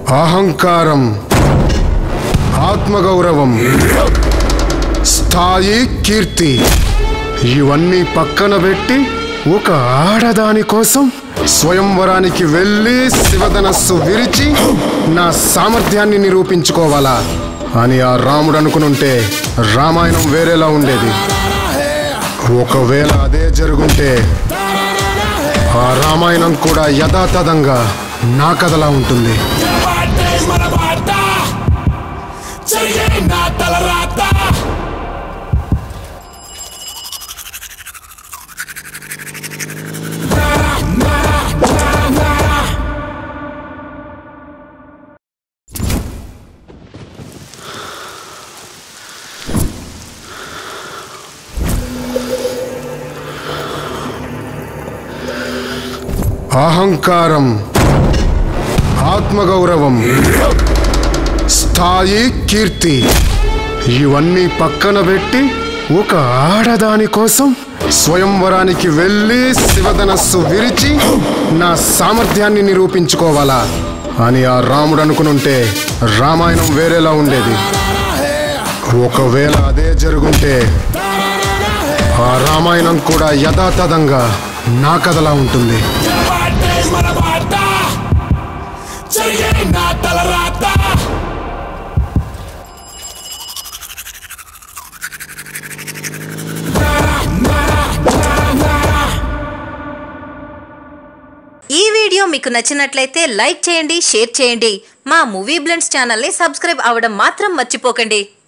అహంకారం ఆత్మగౌరవం స్థాయి కీర్తి ఇవన్నీ పక్కన పెట్టి ఒక ఆడదాని కోసం స్వయంవరానికి వెళ్ళి శివధనస్సు విరిచి నా సామర్థ్యాన్ని నిరూపించుకోవాలా అని ఆ రాముడు అనుకునుంటే రామాయణం వేరేలా ఉండేది ఒకవేళ అదే జరుగుంటే ఆ రామాయణం కూడా యథాతథంగా నా కథలా ఉంటుంది పాటే మన బాట జరిగే నా తల రాత అహంకారం ఆత్మగౌరవం స్థాయి కీర్తి ఇవన్నీ పక్కన పెట్టి ఒక ఆడదాని కోసం స్వయంవరానికి వెళ్ళి శివధనస్సు విరిచి నా సామర్థ్యాన్ని నిరూపించుకోవాలా అని ఆ రాముడు అనుకునుంటే రామాయణం వేరేలా ఉండేది ఒకవేళ అదే జరుగుంటే ఆ రామాయణం కూడా యథాతథంగా నా కథలా ఉంటుంది పాటే మన బాట జరిగే నా తల రాత ఈ వీడియో మీకు నచ్చినట్లయితే లైక్ చేయండి షేర్ చేయండి మా మూవీ బ్లెండ్స్ ఛానల్ని సబ్స్క్రైబ్ అవ్వడం మాత్రం మర్చిపోకండి